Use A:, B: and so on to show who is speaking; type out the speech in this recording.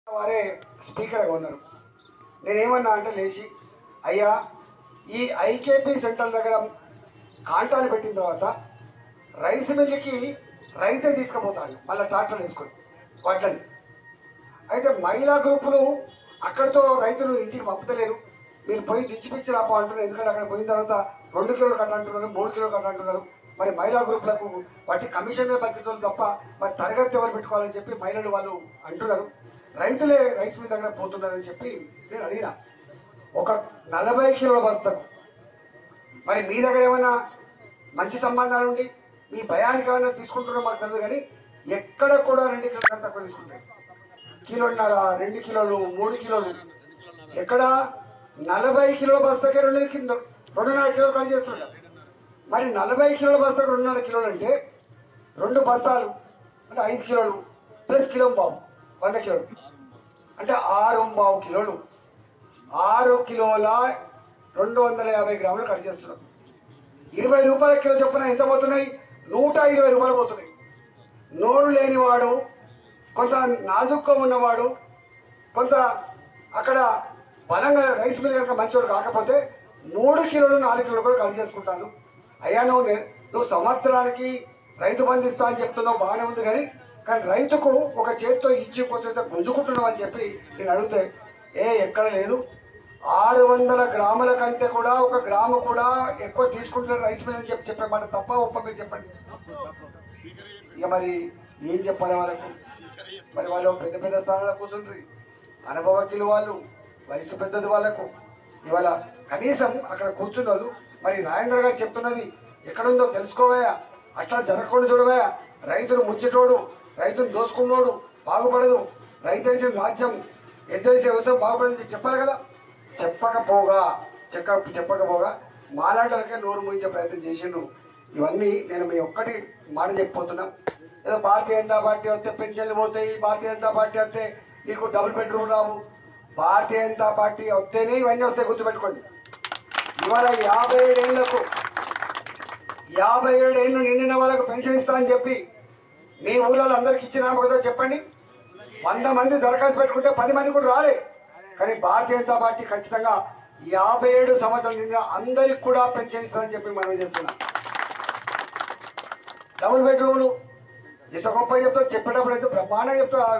A: వారే స్పీకర్గా ఉన్నారు నేనేమన్నా అంటే లేచి అయ్యా ఈ ఐకేపీ సెంటర్ దగ్గర కాంటాలు పెట్టిన తర్వాత రైస్ మిల్లుకి రైతే తీసుకుపోతాడు మళ్ళీ ట్రాక్టర్ వేసుకొని వడ్లని అయితే మహిళా గ్రూపులు అక్కడితో రైతులు ఇంటికి పంపుతలేరు మీరు పోయి దిచ్చిపిచ్చి రాపో అంటున్నారు ఎందుకంటే అక్కడ పోయిన తర్వాత రెండు కిలోలు కట్ట అంటున్నారు మూడు కిలోలు కట్ట అంటున్నారు మరి మహిళా గ్రూపులకు వాటి కమిషన్ మీద బతికేటోళ్ళు తప్ప మరి తరగతి ఎవరు పెట్టుకోవాలని చెప్పి మహిళలు వాళ్ళు అంటున్నారు రైతులే రైస్ మీద దగ్గర పోతున్నారని చెప్పి నేను అడిగిన ఒక నలభై కిలోల బస్తకు మరి మీ దగ్గర ఏమైనా మంచి సంబంధాలు ఉండి మీ భయానికి ఏమైనా తీసుకుంటున్నారో మాకు తెలియదు కానీ ఎక్కడ కూడా రెండు కిలోల కంటే తక్కువ తీసుకుంటారు కిలోన్నర రెండు కిలోలు మూడు కిలోలు ఎక్కడ నలభై కిలోల బస్తాకే రెండు కిలో రెండున్నర కిలోలు కట్ చేస్తుంటారు మరి నలభై కిలోల బస్తాకు రెండున్నర కిలోలు అంటే రెండు బస్తాలు అంటే ఐదు కిలోలు ప్లస్ కిలో బావు వంద కిలోలు అంటే ఆరు బావు కిలోలు ఆరు కిలోల రెండు వందల యాభై గ్రాములు కట్ చేస్తున్నాం ఇరవై రూపాయల కిలో చొప్పున ఎంత పోతున్నాయి నూట ఇరవై రూపాయలు పోతున్నాయి నోరు లేనివాడు కొంత నాజుక్గా ఉన్నవాడు కొంత అక్కడ బలంగా రైస్ మిల్ కనుక మంచోడు కాకపోతే మూడు కిలోలు నాలుగు కిలోలు కూడా కలిసి చేసుకుంటాను అయ్యా నువ్వు నే- నువ్వు సంవత్సరానికి రైతు బంధు ఇస్తా అని చెప్తున్నావు బాగానే ఉంది కానీ కానీ రైతుకు ఒక చేత్తో ఇచ్చి ఒక చేత్తో గుంజుకుంటున్నావు అని చెప్పి నేను అడిగితే ఏ ఎక్కడ లేదు ఆరు వందల గ్రాముల కంటే కూడా ఒక గ్రాము కూడా ఎక్కువ తీసుకుంటున్నారు రైస్ మిల్ అని చెప్పి చెప్పే మాట తప్ప ఒప్ప మీరు చెప్పండి ఇక మరి ఏం చెప్పాలి వాళ్ళకు మరి వాళ్ళు పెద్ద పెద్ద స్థానాల్లో కూర్చుంటారు అనుభవజ్ఞులు వాళ్ళు వయసు పెద్దది వాళ్ళకు ఇవాళ కనీసం అక్కడ కూర్చున్న వాళ్ళు మరి రాజేంద్ర గారు చెప్తున్నది ఎక్కడుందో తెలుసుకోవయా అట్లా జరగకుండా చూడవయా రైతులు ముచ్చటోడు రైతులు దోసుకున్నోడు బాగుపడదు రైతు తెలిసిన రాజ్యం ఎద్దరిసే వ్యవసాయం బాగుపడదని చెప్పాలి కదా చెప్పకపోగా చెక్క చెప్పకపోగా మాలాంటలకే నోరు ముగించే ప్రయత్నం చేసిండు ఇవన్నీ నేను మీ ఒక్కటి మాట చెప్పిపోతున్నా ఏదో భారతీయ జనతా పార్టీ వస్తే పెన్షన్లు పోతాయి భారతీయ జనతా పార్టీ వస్తే నీకు డబుల్ బెడ్రూమ్ రావు భారతీయ జనతా పార్టీ వస్తేనే ఇవన్నీ వస్తాయి గుర్తుపెట్టుకోండి ఇవాళ యాభై ఏడేళ్లకు యాభై ఏడేళ్ళు నిండిన వాళ్ళకు పెన్షన్ ఇస్తా అని చెప్పి మీ ఊళ్ళో అందరికి ఇచ్చిన ఒకసారి చెప్పండి వంద మంది దరఖాస్తు పెట్టుకుంటే పది మంది కూడా రాలే కానీ భారతీయ జనతా పార్టీ ఖచ్చితంగా యాభై ఏడు సంవత్సరాలు నిండిన అందరికి కూడా పెన్షన్ ఇస్తుందని చెప్పి మనం చేస్తున్నాం డబుల్ బెడ్రూమ్లు ఎంత గొప్ప చెప్తారు చెప్పేటప్పుడు అయితే బ్రహ్మాండంగా చెప్తారు